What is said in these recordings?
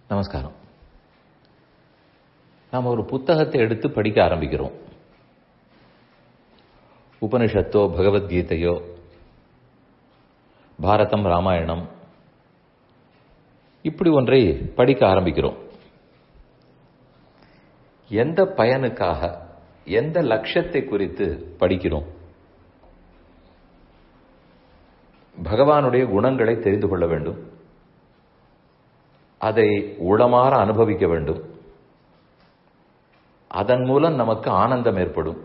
நமஸ்காரம் நாம் ஒரு புத்தகத்தை எடுத்து படிக்க ஆரம்பிக்கிறோம் உபனிஷத்தோ பகவத்கீதையோ பாரதம் ராமாயணம் இப்படி ஒன்றை படிக்க ஆரம்பிக்கிறோம் எந்த பயனுக்காக எந்த லட்சியத்தை குறித்து படிக்கிறோம் பகவானுடைய குணங்களை தெரிந்து கொள்ள வேண்டும் அதை உளமாற அனுபவிக்க வேண்டும் அதன் மூலம் நமக்கு ஆனந்தம் ஏற்படும்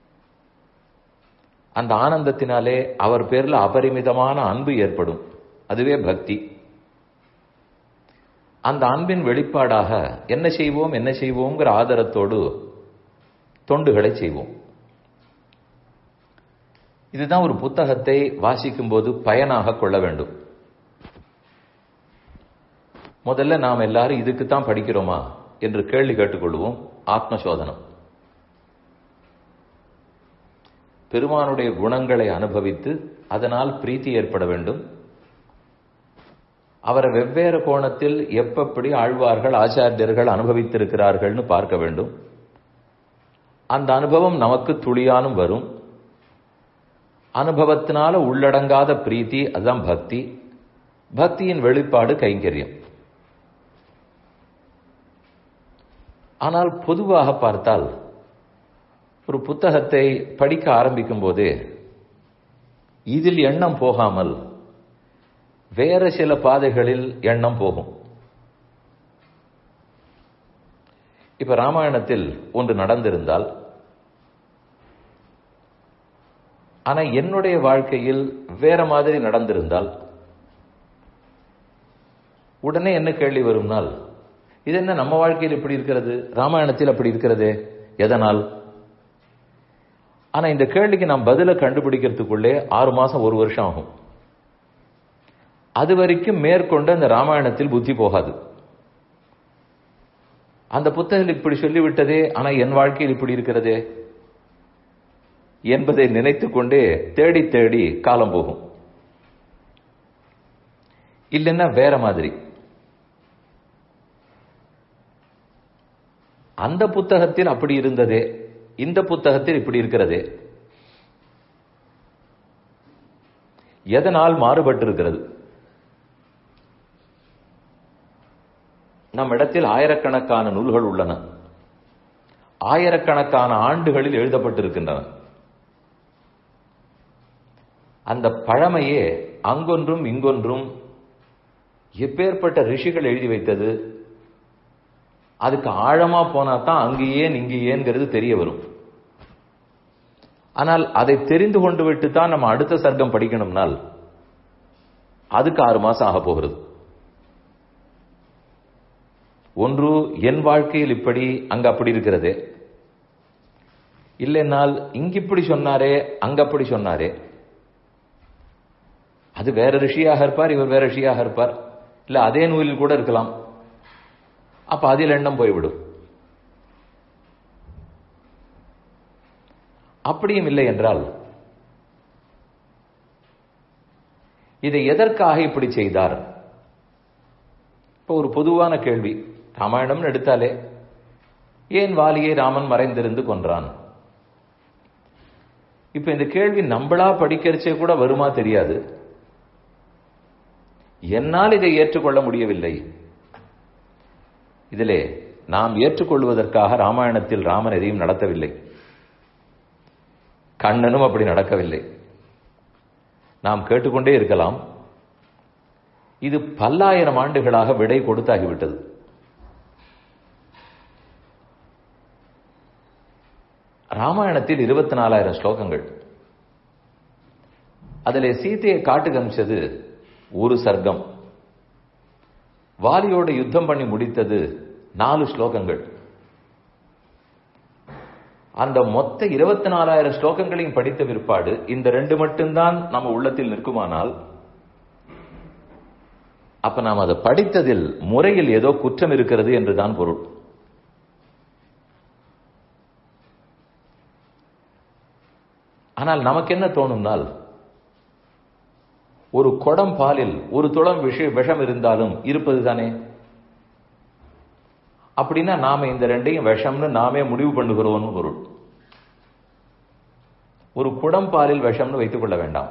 அந்த ஆனந்தத்தினாலே அவர் பேர்ல அபரிமிதமான அன்பு ஏற்படும் அதுவே பக்தி அந்த அன்பின் வெளிப்பாடாக என்ன செய்வோம் என்ன செய்வோங்கிற ஆதரத்தோடு தொண்டுகளை செய்வோம் இதுதான் ஒரு புத்தகத்தை வாசிக்கும் போது பயனாக கொள்ள வேண்டும் முதல்ல நாம் எல்லாரும் இதுக்கு தான் படிக்கிறோமா என்று கேள்வி கேட்டுக்கொள்வோம் ஆத்மசோதனம் பெருமானுடைய குணங்களை அனுபவித்து அதனால் பிரீத்தி ஏற்பட வேண்டும் அவரை வெவ்வேறு கோணத்தில் எப்பப்படி ஆழ்வார்கள் ஆச்சாரியர்கள் அனுபவித்திருக்கிறார்கள்னு பார்க்க வேண்டும் அந்த அனுபவம் நமக்கு துளியானும் வரும் அனுபவத்தினால உள்ளடங்காத பிரீத்தி அதுதான் பக்தி பக்தியின் வெளிப்பாடு கைங்கரியம் ஆனால் பொதுவாக பார்த்தால் ஒரு புத்தகத்தை படிக்க ஆரம்பிக்கும் போதே இதில் எண்ணம் போகாமல் வேற சில பாதைகளில் எண்ணம் போகும் இப்ப ராமாயணத்தில் ஒன்று நடந்திருந்தால் ஆனா என்னுடைய வாழ்க்கையில் வேற மாதிரி நடந்திருந்தால் உடனே என்ன கேள்வி வரும்னால் இது என்ன நம்ம வாழ்க்கையில் இப்படி இருக்கிறது ராமாயணத்தில் அப்படி இருக்கிறதே எதனால் ஆனா இந்த கேள்விக்கு நாம் பதில கண்டுபிடிக்கிறதுக்குள்ளே ஆறு மாசம் ஒரு வருஷம் ஆகும் அது வரைக்கும் மேற்கொண்டு அந்த ராமாயணத்தில் புத்தி போகாது அந்த புத்தகம் இப்படி சொல்லிவிட்டதே ஆனா என் வாழ்க்கையில் இப்படி இருக்கிறதே என்பதை நினைத்துக் கொண்டே தேடி தேடி காலம் போகும் இல்லைன்னா வேற மாதிரி அந்த புத்தகத்தில் அப்படி இருந்ததே இந்த புத்தகத்தில் இப்படி இருக்கிறதே எதனால் மாறுபட்டிருக்கிறது நம் இடத்தில் ஆயிரக்கணக்கான நூல்கள் உள்ளன ஆயிரக்கணக்கான ஆண்டுகளில் எழுதப்பட்டிருக்கின்றன அந்த பழமையே அங்கொன்றும் இங்கொன்றும் எப்பேற்பட்ட ரிஷிகள் எழுதி வைத்தது அதுக்கு ஆழமா போனா தான் அங்கு ஏன் இங்கு ஏன்கிறது தெரிய வரும் ஆனால் அதை தெரிந்து கொண்டு விட்டு தான் நம்ம அடுத்த சர்க்கம் படிக்கணும்னால் அதுக்கு ஆறு மாசம் ஆக போகிறது ஒன்று என் வாழ்க்கையில் இப்படி அங்க அப்படி இருக்கிறது இல்லைன்னால் இங்க இப்படி சொன்னாரே அங்க அப்படி சொன்னாரே அது வேற ரிஷியாக இருப்பார் இவர் வேற ரிஷியாக இருப்பார் இல்ல அதே நூலில் கூட இருக்கலாம் அப்ப அதில் எண்ணம் போய்விடும் அப்படியும் இல்லை என்றால் இதை எதற்காக இப்படி செய்தார் இப்போ ஒரு பொதுவான கேள்வி ராமாயணம்னு எடுத்தாலே ஏன் வாலியை ராமன் மறைந்திருந்து கொன்றான் இப்ப இந்த கேள்வி நம்மளா படிக்கிறச்சே கூட வருமா தெரியாது என்னால் இதை ஏற்றுக்கொள்ள முடியவில்லை இதிலே நாம் ஏற்றுக்கொள்வதற்காக ராமாயணத்தில் ராமன் எதையும் நடத்தவில்லை கண்ணனும் அப்படி நடக்கவில்லை நாம் கேட்டுக்கொண்டே இருக்கலாம் இது பல்லாயிரம் ஆண்டுகளாக விடை கொடுத்தாகிவிட்டது ராமாயணத்தில் இருபத்தி நாலாயிரம் ஸ்லோகங்கள் அதில் சீதையை காட்டு காமிச்சது ஒரு சர்க்கம் வாலியோட யுத்தம் பண்ணி முடித்தது நாலு ஸ்லோகங்கள் அந்த மொத்த இருபத்தி நாலாயிரம் ஸ்லோகங்களையும் படித்த பிற்பாடு இந்த ரெண்டு மட்டும்தான் நம்ம உள்ளத்தில் நிற்குமானால் அப்ப நாம் அதை படித்ததில் முறையில் ஏதோ குற்றம் இருக்கிறது என்றுதான் பொருள் ஆனால் நமக்கு என்ன தோணும்னால் ஒரு குடம் பாலில் ஒரு துளம் விஷ விஷம் இருந்தாலும் இருப்பது தானே அப்படின்னா நாம இந்த ரெண்டையும் விஷம்னு நாமே முடிவு பண்ணுகிறோம்னு பொருள் ஒரு குடம் பாலில் விஷம்னு வைத்துக் கொள்ள வேண்டாம்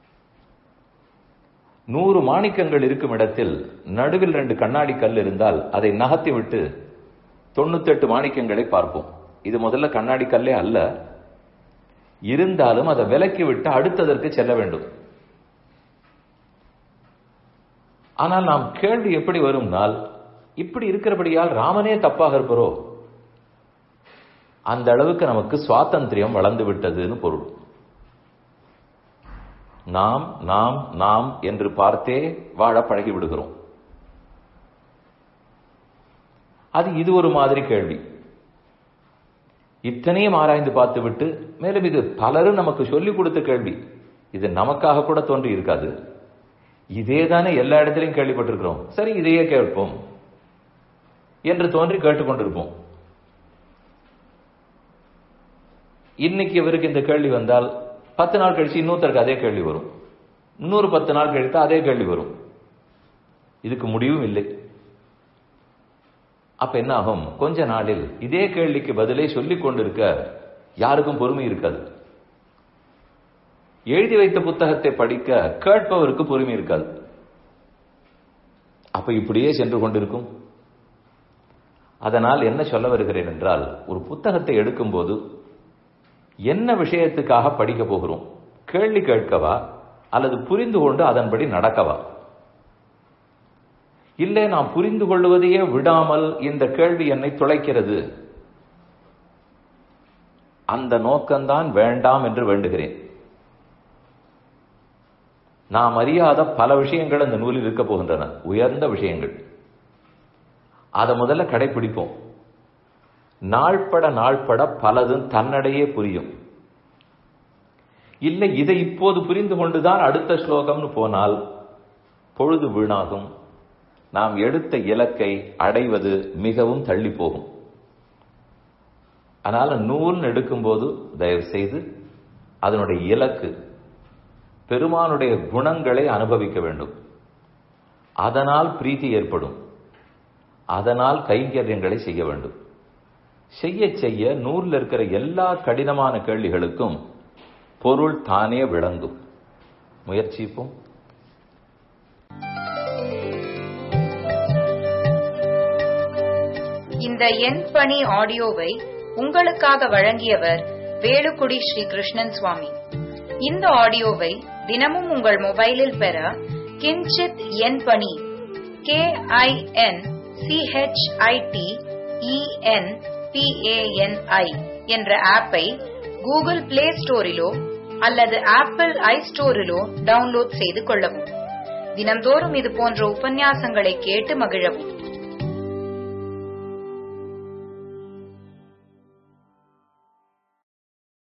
நூறு மாணிக்கங்கள் இருக்கும் இடத்தில் நடுவில் ரெண்டு கண்ணாடி கல் இருந்தால் அதை நகர்த்தி விட்டு தொண்ணூத்தெட்டு மாணிக்கங்களை பார்ப்போம் இது முதல்ல கண்ணாடி கல்லே அல்ல இருந்தாலும் அதை விலக்கி விட்டு அடுத்ததற்கு செல்ல வேண்டும் ஆனால் நாம் கேள்வி எப்படி வரும்னால் இப்படி இருக்கிறபடியால் ராமனே தப்பாக இருப்பரோ அந்த அளவுக்கு நமக்கு சுவாதந்திரியம் வளர்ந்து விட்டதுன்னு பொருள் நாம் நாம் நாம் என்று பார்த்தே வாழ பழகி விடுகிறோம் அது இது ஒரு மாதிரி கேள்வி இத்தனையும் ஆராய்ந்து பார்த்துவிட்டு மேலும் இது பலரும் நமக்கு சொல்லிக் கொடுத்த கேள்வி இது நமக்காக கூட தோன்றி இருக்காது இதே தானே எல்லா இடத்திலையும் கேள்விப்பட்டிருக்கிறோம் சரி இதையே கேட்போம் என்று தோன்றி கேட்டுக்கொண்டிருப்போம் இன்னைக்கு இவருக்கு இந்த கேள்வி வந்தால் பத்து நாள் கழிச்சு இன்னொருத்தருக்கு அதே கேள்வி வரும் இன்னொரு பத்து நாள் கழித்து அதே கேள்வி வரும் இதுக்கு முடிவும் இல்லை அப்ப என்ன ஆகும் கொஞ்ச நாளில் இதே கேள்விக்கு பதிலை சொல்லிக் கொண்டிருக்க யாருக்கும் பொறுமை இருக்காது எழுதி வைத்த புத்தகத்தை படிக்க கேட்பவருக்கு பொறுமை இருக்காது அப்ப இப்படியே சென்று கொண்டிருக்கும் அதனால் என்ன சொல்ல வருகிறேன் என்றால் ஒரு புத்தகத்தை எடுக்கும்போது என்ன விஷயத்துக்காக படிக்க போகிறோம் கேள்வி கேட்கவா அல்லது புரிந்து கொண்டு அதன்படி நடக்கவா இல்லை நாம் புரிந்து கொள்வதையே விடாமல் இந்த கேள்வி என்னை துளைக்கிறது அந்த நோக்கம்தான் வேண்டாம் என்று வேண்டுகிறேன் நாம் அறியாத பல விஷயங்கள் அந்த நூலில் இருக்க போகின்றன உயர்ந்த விஷயங்கள் அதை முதல்ல கடைபிடிப்போம் நாள்பட நாள்பட பலதும் தன்னடையே புரியும் இல்லை இதை இப்போது புரிந்து கொண்டுதான் அடுத்த ஸ்லோகம்னு போனால் பொழுது வீணாகும் நாம் எடுத்த இலக்கை அடைவது மிகவும் தள்ளி போகும் அதனால நூல் எடுக்கும்போது தயவு செய்து அதனுடைய இலக்கு பெருமானுடைய குணங்களை அனுபவிக்க வேண்டும் அதனால் பிரீத்தி ஏற்படும் அதனால் கைங்கரியங்களை செய்ய வேண்டும் செய்ய செய்ய நூலில் இருக்கிற எல்லா கடினமான கேள்விகளுக்கும் பொருள் தானே விளங்கும் முயற்சிப்போம் இந்த என் பணி ஆடியோவை உங்களுக்காக வழங்கியவர் வேலுக்குடி ஸ்ரீ கிருஷ்ணன் சுவாமி இந்த ஆடியோவை தினமும் உங்கள் மொபைலில் பெற கிஞ்சித் என் பணி கே ஐ என் சிஹெச்ஐடி இஎன் பிஏஎன்ஐ என்ற ஆப்பை கூகுள் பிளே ஸ்டோரிலோ அல்லது ஆப்பிள் ஐ ஸ்டோரிலோ டவுன்லோட் செய்து கொள்ளவும் தினந்தோறும் இது போன்ற உபன்யாசங்களை கேட்டு மகிழவும்